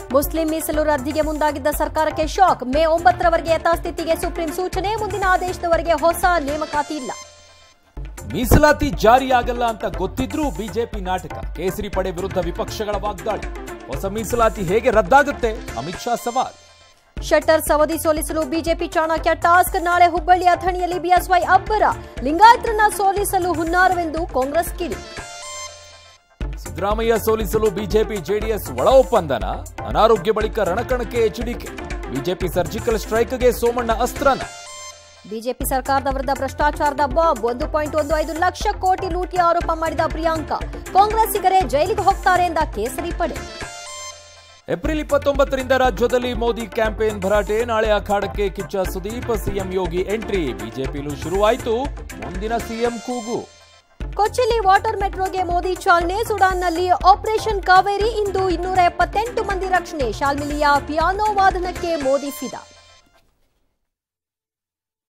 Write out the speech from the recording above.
Muslim ಮೀಸಲು ರದ್ದಿಗೆ ಮುಂದಾಗಿದ್ದ ಸರ್ಕಾರಕ್ಕೆ ಶಾಕ್ ಮೇ ಒಂಬತ್ತರವರೆಗೆ ಯಥಾಸ್ಥಿತಿಗೆ ಸುಪ್ರೀಂ ಸೂಚನೆ ಮುಂದಿನ ಆದೇಶದವರೆಗೆ ಹೊಸ ನೇಮಕಾತಿ ಇಲ್ಲ ಮೀಸಲಾತಿ ಜಾರಿಯಾಗಲ್ಲ ಅಂತ ಗೊತ್ತಿದ್ರೂ ಬಿಜೆಪಿ ನಾಟಕ ಕೇಸರಿ ಪಡೆ ವಿರುದ್ಧ ವಿಪಕ್ಷಗಳ ವಾಗ್ದಾಳಿ ಹೊಸ ಮೀಸಲಾತಿ ಹೇಗೆ ರದ್ದಾಗುತ್ತೆ ಅಮಿತ್ ಶಾ ಸವಾಲ್ ಶಟರ್ ಸವದಿ ಸೋಲಿಸಲು ಬಿಜೆಪಿ ಚಾಣಕ್ಯ ಟಾಸ್ಕ್ ನಾಳೆ ಹುಬ್ಬಳ್ಳಿ ಅಥಣಿಯಲ್ಲಿ ಬಿಎಸ್ವೈ ಅಬ್ಬರ ಲಿಂಗಾಯತ್ರನ್ನ ಸೋಲಿಸಲು ಹುನ್ನಾರವೆಂದು ಕಾಂಗ್ರೆಸ್ ಕಿಡಿ ಸಿದ್ದರಾಮಯ್ಯ ಸೋಲಿಸಲು ಬಿಜೆಪಿ ಜೆಡಿಎಸ್ ಒಳ ಒಪ್ಪಂದನ ಅನಾರೋಗ್ಯ ಬಳಿಕ ರಣಕಣಕ್ಕೆ ಎಚ್ಡಿಕೆ ಬಿಜೆಪಿ ಸರ್ಜಿಕಲ್ ಸ್ಟ್ರೈಕ್ಗೆ ಸೋಮಣ್ಣ ಅಸ್ತ್ರನ ಬಿಜೆಪಿ ಸರ್ಕಾರದ ವಿರುದ್ಧ ಭ್ರಷ್ಟಾಚಾರದ ಬಾಂಬ್ ಒಂದು ಪಾಯಿಂಟ್ ಒಂದು ಐದು ಲಕ್ಷ ಕೋಟಿ ಲೂಟಿ ಆರೋಪ ಮಾಡಿದ ಪ್ರಿಯಾಂಕಾ ಕಾಂಗ್ರೆಸ್ಸಿಗರೇ ಜೈಲಿಗೆ ಹೋಗ್ತಾರೆ ಎಂದ ಕೇಸರಿ ಪಡೆ ಏಪ್ರಿಲ್ ಇಪ್ಪತ್ತೊಂಬತ್ತರಿಂದ ರಾಜ್ಯದಲ್ಲಿ ಮೋದಿ ಕ್ಯಾಂಪೇನ್ ಭರಾಟೆ ನಾಳೆ ಅಖಾಡಕ್ಕೆ ಕಿಚ್ಚ ಸುದೀಪ್ ಸಿಎಂ ಯೋಗಿ ಎಂಟ್ರಿ ಬಿಜೆಪಿಲೂ ಶುರುವಾಯಿತು ಮುಂದಿನ ಸಿಎಂ ಕೂಗು ಕೊಚ್ಚಿಲಿ ವಾಟರ್ ಮೆಟ್ರೋಗೆ ಮೋದಿ ಚಾಲನೆ ಸುಡಾನ್ನಲ್ಲಿ ಆಪರೇಷನ್ ಕಾವೇರಿ ಇಂದು ಇನ್ನೂರ ಎಪ್ಪತ್ತೆಂಟು ಮಂದಿ ರಕ್ಷಣೆ ಶಾಲ್ಮಿಲಿಯ ಪಿಯಾನೋ ವಾದನಕ್ಕೆ ಮೋದಿ ಫಿದಾ